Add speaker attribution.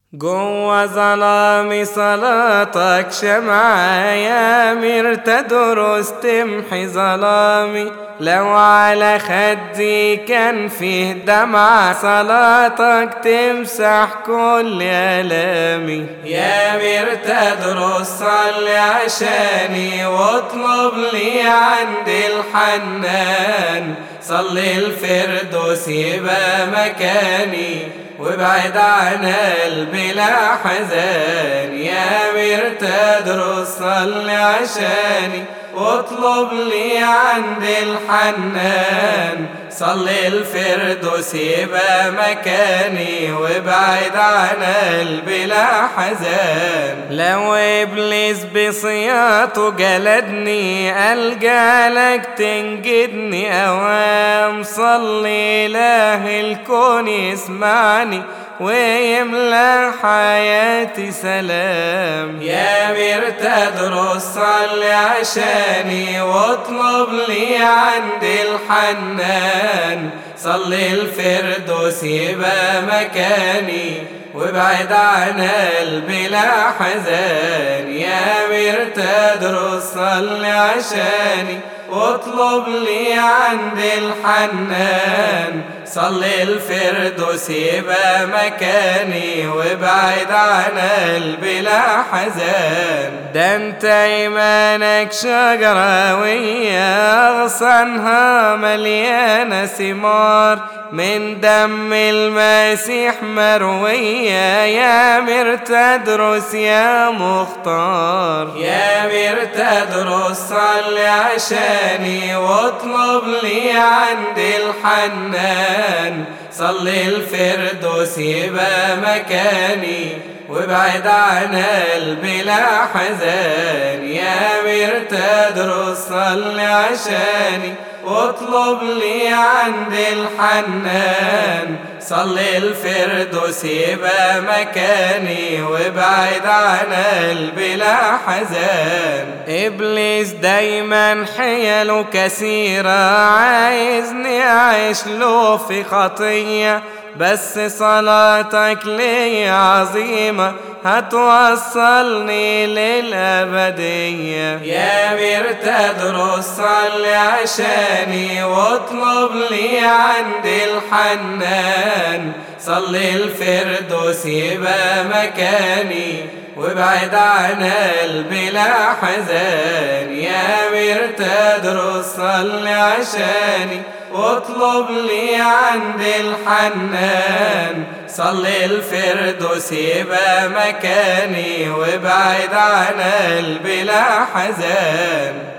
Speaker 1: جوا ظلام صلاتك شمعة يا مير تدرس تمحي ظلامي لو على خدي كان فيه دمعة صلاتك تمسح كل ألامي يا مير تدرس صلي عشاني واطلب لي عند الحنان صلي الفردوس يبقى مكاني وابعد عن قلبي لا حزان يا مير تدرس صلي عشاني واطلب لي عند الحنان صلي الفردوس يبقى مكاني وابعد عن قلبي لا حزان لو ابليس بصياته جلدني الجا لك تنجدني اوام صلي اله الكون يسمعني ويملى حياتي سلام يا مير تدرس صلي عشاني واطلب لي عند الحنان صلي الفردوس يبقى مكاني وابعد عن قلبي لا حزان يا مير تدرس صلي عشاني واطلب لي عند الحنان صلي الفردوس يبقى مكاني وابعد عن قلبي لا حزان ده انت ايمانك شجرة ويا اغصانها مليانة ثمار من دم المسيح مروية يا مير تدرس يا مختار يا مير تدرس صلي عشاني واطلب لي عند الحنان صلي الفردوس يبقى مكاني وابعد عن قلبي لا حزان يا مير تدرس صلي عشاني واطلب لي عند الحنان صلي الفردوس يبقى مكاني وابعد عن قلبي لا حزان ابليس دايما حيله كثيرة عايزني اعيش له في خطيه بس صلاتك لي عظيمة هتوصلني للأبدية يا مير تدرس صلي عشاني واطلب لي عند الحنان صلي الفردوس يبقى مكاني وابعد عن قلبي لا حزان يا مير تدرس صلي عشاني واطلب لي عند الحنان صلي الفردوس يبقى مكاني وابعد عن قلبي لا حزان